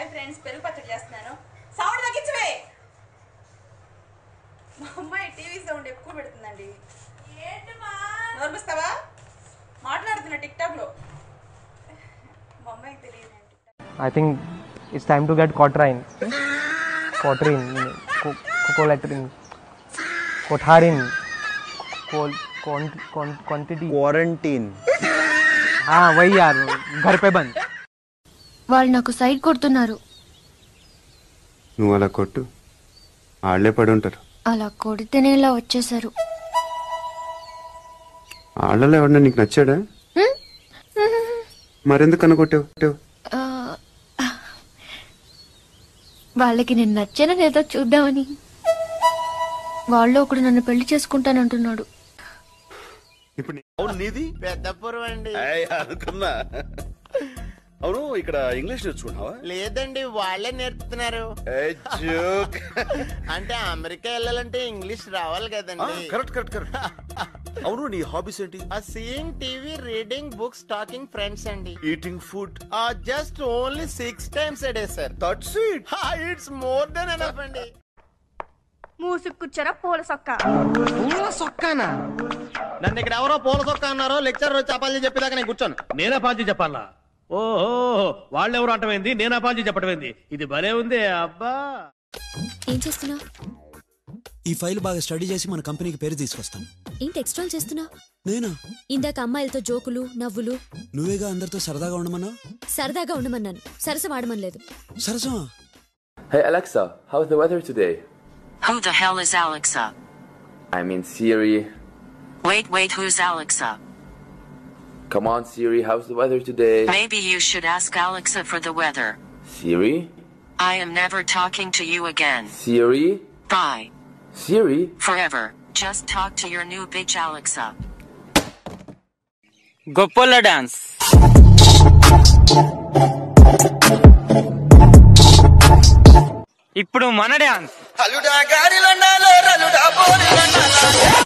Hi friends పెరుగు పచ్చడి చేస్తున్నాను సౌండ్ తగ్గించవే మా అమ్మాయి టీవీ సౌండ్ ఎక్కువ పెడుతుందండి నోర్పిస్తావా మాట్లాడుతున్నా టిక్ టాక్ లో మా అమ్మాయికి తెలియదు నేను TikTok. I think it's time to get quatrain. Quatrain. Co- Colatrin. Cotharin. Col- quant- quant- quantity. Quarantine हाँ वही यार घर पे बंद వాళ్ళు నాకు సైడ్ కొడుతున్నారు నువ్వు అలా కొట్టు ఆళ్లే పడి ఉంటారు అలా కొడితేనే ఇలా వచ్చేసారు ఆళ్ళలో ఎవడన్నా నీకు నచ్చాడా మరెందుకు అనుకొట్టావు ఆ, వాళ్ళకి నేను నచ్చానో లేదో చూద్దామని వాళ్ళు ఒకడు నన్ను పెళ్లి చేసుకుంటానంటున్నాడు ఇప్పుడు నీ- అవును నీది పెద్దపురం అండి ఏయ్, అనుకున్నా అవును ఇక్కడ ఇంగ్లీష్ నేర్చుకున్నావా లేదండి వాళ్ళే నేర్పుతున్నారు ఏయ్, joke. అంటే అమెరికా వెళ్ళాలంటే ఇంగ్లీష్ రావాలి ఆ, కదండి కరెక్ట్ కరెక్ట్ కరెక్ట్ అవును నీ హాబీస్ ఏంటి seeing TV reading books talking friends అండి eating food just only six times a day sir that's it it's more than enough అండి మూసుకుచ్చరా పూల సొక్క నన్ను ఇక్కడ ఎవరో పూల సొక్క అన్నారో లెక్చర్ చపాలి చెప్పేదాకా నేను కూర్చోను నేనా పాల్చి చెప్పాలా ఓహో వాళ్ళెవరు అంటమైంది నేనా పాల్చి చెప్పటమైంది ఇది భలే ఉంది అబ్బా ఏం చేస్తున్నావు ఈ ఫైల్ బాగా స్టడీ చేసి మన కంపెనీకి పేరు తీసుకొస్తాను ఏంటి ఎక్స్ట్రా చేస్తున్నావు నేనా ఇందాక అమ్మాయిలతో జోకులు నవ్వులు నువ్వేగా అందరితో సరదాగా ఉండమన్నా సరదాగా ఉండమన్నాను సరస వాడమనలేదు సరసమా Hey Alexa, how's the weather today? Who the hell is Alexa? I mean Siri. Wait, wait, who's Alexa? Come on Siri, how's the weather today? Maybe you should ask Alexa for the weather. Siri? I am never talking to you again. Siri? Bye. Siri? Forever. Just talk to your new bitch Alexa. గొప్పల dance ఇప్పుడు మన dance అల్లుడా గాడిలో రలుడా పోలి